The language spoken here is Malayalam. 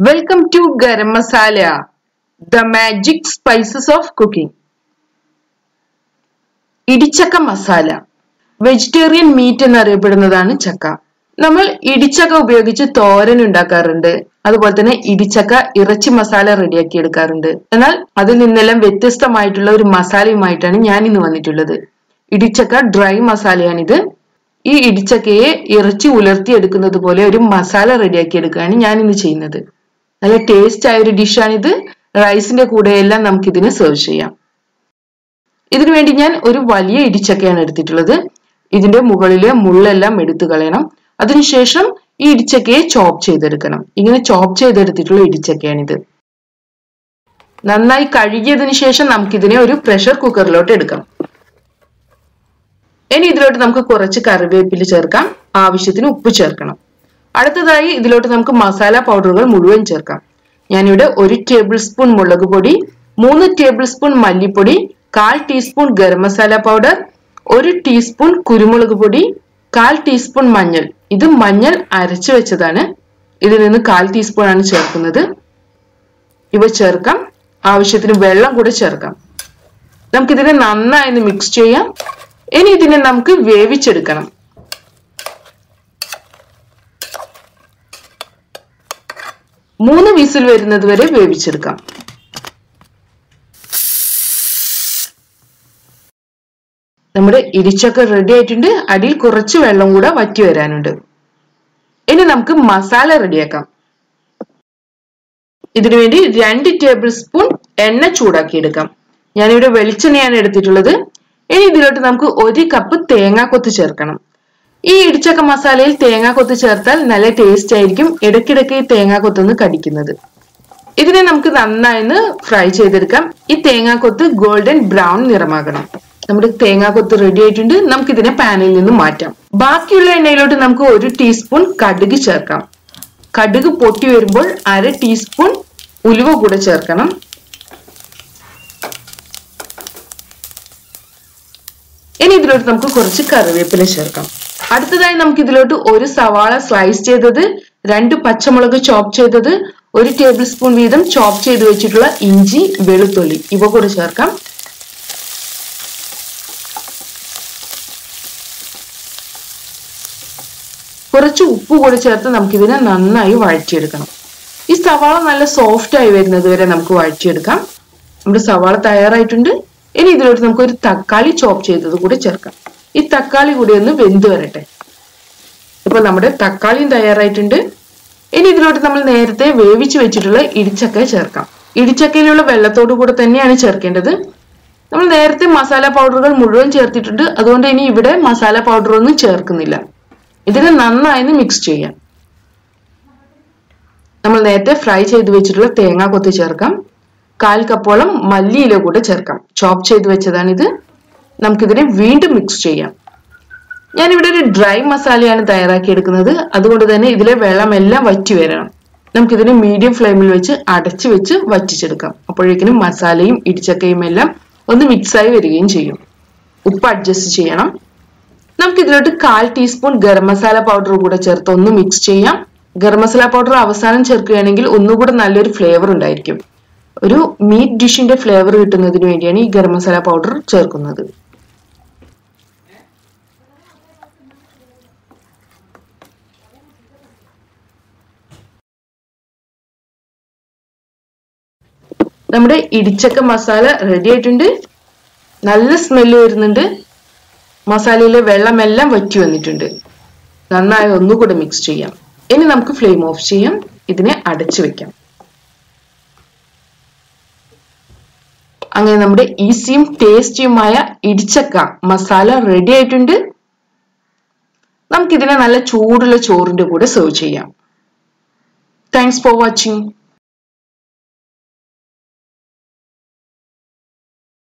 Welcome to Garam Masala, the magic spices of cooking. ഇടിച്ചക്ക മസാല വെജിറ്റേറിയൻ മീറ്റ് എന്നറിയപ്പെടുന്നതാണ് ചക്ക നമ്മൾ ഇടിച്ചക്ക ഉപയോഗിച്ച് തോരൻ ഉണ്ടാക്കാറുണ്ട് അതുപോലെ തന്നെ ഇടിച്ചക്ക ഇറച്ചി മസാല റെഡിയാക്കി എടുക്കാറുണ്ട് എന്നാൽ അതിൽ നിന്നെല്ലാം വ്യത്യസ്തമായിട്ടുള്ള ഒരു മസാലയുമായിട്ടാണ് ഞാൻ ഇന്ന് വന്നിട്ടുള്ളത് ഇടിച്ചക്ക ഡ്രൈ മസാലയാണിത് ഈ ഇടിച്ചക്കയെ ഇറച്ചി ഉലർത്തിയെടുക്കുന്നത് പോലെ ഒരു മസാല റെഡിയാക്കി എടുക്കുകയാണ് ഞാൻ ഇന്ന് ചെയ്യുന്നത് നല്ല ടേസ്റ്റ് ആയ ഒരു ഡിഷാണിത് റൈസിന്റെ കൂടെയെല്ലാം നമുക്ക് ഇതിനെ സെർവ് ചെയ്യാം ഇതിനു വേണ്ടി ഞാൻ ഒരു വലിയ ഇടിച്ചക്കയാണ് എടുത്തിട്ടുള്ളത് ഇതിന്റെ മുകളിലെ മുള്ളെല്ലാം എടുത്തു കളയണം അതിനുശേഷം ഈ ഇടിച്ചക്കയെ ചോപ്പ് ചെയ്തെടുക്കണം ഇങ്ങനെ ചോപ്പ് ചെയ്തെടുത്തിട്ടുള്ള ഇടിച്ചക്കയാണിത് നന്നായി കഴുകിയതിനു ശേഷം നമുക്കിതിനെ ഒരു പ്രഷർ കുക്കറിലോട്ട് എടുക്കാം ഇനി ഇതിലോട്ട് നമുക്ക് കുറച്ച് കറിവേപ്പില ചേർക്കാം ആവശ്യത്തിന് ഉപ്പ് ചേർക്കണം അടുത്തതായി ഇതിലോട്ട് നമുക്ക് മസാല പൗഡറുകൾ മുഴുവൻ ചേർക്കാം ഞാനിവിടെ ഒരു ടേബിൾ സ്പൂൺ മുളക് പൊടി മൂന്ന് ടേബിൾ സ്പൂൺ മല്ലിപ്പൊടി കാൽ ടീസ്പൂൺ ഗരം മസാല പൗഡർ ഒരു ടീസ്പൂൺ കുരുമുളക് പൊടി കാൽ ടീസ്പൂൺ മഞ്ഞൾ ഇത് മഞ്ഞൾ അരച്ചു വെച്ചതാണ് ഇതിൽ നിന്ന് കാൽ ടീസ്പൂൺ ആണ് ചേർക്കുന്നത് ഇവ ചേർക്കാം ആവശ്യത്തിന് വെള്ളം കൂടെ ചേർക്കാം നമുക്കിതിനെ നന്നായി മിക്സ് ചെയ്യാം ഇനി ഇതിനെ നമുക്ക് വേവിച്ചെടുക്കണം മൂന്ന് വിസിൽ വരുന്നത് വരെ വേവിച്ചെടുക്കാം നമ്മുടെ ഇടിച്ചക്ക റെഡി ആയിട്ടുണ്ട് അടിയിൽ കുറച്ച് വെള്ളം കൂടെ വറ്റി വരാനുണ്ട് ഇനി നമുക്ക് മസാല റെഡിയാക്കാം ഇതിനു വേണ്ടി രണ്ട് ടേബിൾ സ്പൂൺ എണ്ണ ചൂടാക്കി എടുക്കാം ഞാനിവിടെ വെളിച്ചെണ്ണയാണ് എടുത്തിട്ടുള്ളത് ഇനി ഇതിലോട്ട് നമുക്ക് ഒരു കപ്പ് തേങ്ങാക്കൊത്ത് ചേർക്കണം ഈ ഇടിച്ചക്ക മസാലയിൽ തേങ്ങാക്കൊത്ത് ചേർത്താൽ നല്ല ടേസ്റ്റ് ആയിരിക്കും ഇടയ്ക്കിടയ്ക്ക് ഈ തേങ്ങാക്കൊത്തൊന്ന് കടിക്കുന്നത് ഇതിനെ നമുക്ക് നന്നായി ഫ്രൈ ചെയ്തെടുക്കാം ഈ തേങ്ങാക്കൊത്ത് ഗോൾഡൻ ബ്രൗൺ നിറമാകണം നമ്മുടെ തേങ്ങാക്കൊത്ത് റെഡി ആയിട്ടുണ്ട് നമുക്ക് ഇതിനെ പാനിൽ നിന്ന് മാറ്റാം ബാക്കിയുള്ള എണ്ണയിലോട്ട് നമുക്ക് ഒരു ടീസ്പൂൺ കടുക് ചേർക്കാം കടുക് പൊട്ടി വരുമ്പോൾ അര ടീസ്പൂൺ ഉലുവ കൂടെ ചേർക്കണം ഇനി ഇതിലോട്ട് നമുക്ക് കുറച്ച് കറിവേപ്പില ചേർക്കാം അടുത്തതായി നമുക്ക് ഇതിലോട്ട് ഒരു സവാള സ്ലൈസ് ചെയ്തത് രണ്ട് പച്ചമുളക് ചോപ്പ് ചെയ്തത് ഒരു ടേബിൾ സ്പൂൺ വീതം ചോപ്പ് ചെയ്ത് വെച്ചിട്ടുള്ള ഇഞ്ചി വെളുത്തുള്ളി ഇവ കൂടെ ചേർക്കാം കുറച്ച് ഉപ്പ് കൂടി ചേർത്ത് നമുക്കിതിനെ നന്നായി വഴറ്റിയെടുക്കണം ഈ സവാള നല്ല സോഫ്റ്റ് ആയി വരുന്നത് വരെ നമുക്ക് വഴറ്റിയെടുക്കാം നമ്മുടെ സവാള തയ്യാറായിട്ടുണ്ട് ഇനി ഇതിലോട്ട് നമുക്ക് ഒരു തക്കാളി ചോപ്പ് ചെയ്തത് കൂടി ചേർക്കാം ഈ തക്കാളി കൂടി ഒന്ന് വെന്ത് വരട്ടെ ഇപ്പൊ നമ്മുടെ തക്കാളിയും തയ്യാറായിട്ടുണ്ട് ഇനി ഇതിലോട്ട് നമ്മൾ നേരത്തെ വേവിച്ച് വെച്ചിട്ടുള്ള ഇടിച്ചക്ക ചേർക്കാം ഇടിച്ചക്കയിലുള്ള വെള്ളത്തോടു കൂടെ തന്നെയാണ് ചേർക്കേണ്ടത് നമ്മൾ നേരത്തെ മസാല പൗഡറുകൾ മുഴുവൻ ചേർത്തിട്ടുണ്ട് അതുകൊണ്ട് ഇനി ഇവിടെ മസാല പൗഡർ ഒന്നും ചേർക്കുന്നില്ല ഇതിനെ നന്നായി മിക്സ് ചെയ്യാം നമ്മൾ നേരത്തെ ഫ്രൈ ചെയ്ത് വെച്ചിട്ടുള്ള തേങ്ങാ കൊത്തി ചേർക്കാം കാൽ കപ്പോളം മല്ലിയില കൂടെ ചേർക്കാം ചോപ്പ് ചെയ്ത് വെച്ചതാണിത് നമുക്കിതിനെ വീണ്ടും മിക്സ് ചെയ്യാം ഞാനിവിടെ ഒരു ഡ്രൈ മസാലയാണ് തയ്യാറാക്കി എടുക്കുന്നത് അതുകൊണ്ട് തന്നെ ഇതിലെ വെള്ളമെല്ലാം വറ്റി വരണം നമുക്കിതിനെ മീഡിയം ഫ്ലെയിമിൽ വെച്ച് അടച്ചു വെച്ച് വറ്റിച്ചെടുക്കാം അപ്പോഴേക്കിനും മസാലയും ഇടിച്ചക്കയും എല്ലാം ഒന്ന് മിക്സായി വരികയും ചെയ്യും ഉപ്പ് അഡ്ജസ്റ്റ് ചെയ്യണം നമുക്ക് ഇതിലോട്ട് കാൽ ടീസ്പൂൺ ഗരം മസാല പൗഡർ കൂടെ ചേർത്ത് ഒന്ന് മിക്സ് ചെയ്യാം ഗരം മസാല പൗഡർ അവസാനം ചേർക്കുകയാണെങ്കിൽ ഒന്നുകൂടെ നല്ലൊരു ഫ്ലേവർ ഉണ്ടായിരിക്കും ഒരു മീറ്റ് ഡിഷിന്റെ ഫ്ലേവർ കിട്ടുന്നതിന് വേണ്ടിയാണ് ഈ ഗരം മസാല പൗഡർ ചേർക്കുന്നത് നമ്മുടെ ഇടിച്ചക്ക മസാല റെഡി ആയിട്ടുണ്ട് നല്ല സ്മെല്ല് വരുന്നുണ്ട് മസാലയിലെ വെള്ളമെല്ലാം വറ്റി വന്നിട്ടുണ്ട് നന്നായി ഒന്നുകൂടെ മിക്സ് ചെയ്യാം ഇനി നമുക്ക് ഫ്ലെയിം ഓഫ് ചെയ്യാം ഇതിനെ അടച്ചു വെക്കാം അങ്ങനെ നമ്മുടെ ഈസിയും ടേസ്റ്റിയുമായ ഇടിച്ചക്ക മസാല റെഡി ആയിട്ടുണ്ട് നമുക്കിതിനെ നല്ല ചൂടുള്ള ചോറിന്റെ കൂടെ സെർവ് ചെയ്യാം താങ്ക്സ് ഫോർ വാച്ചിങ്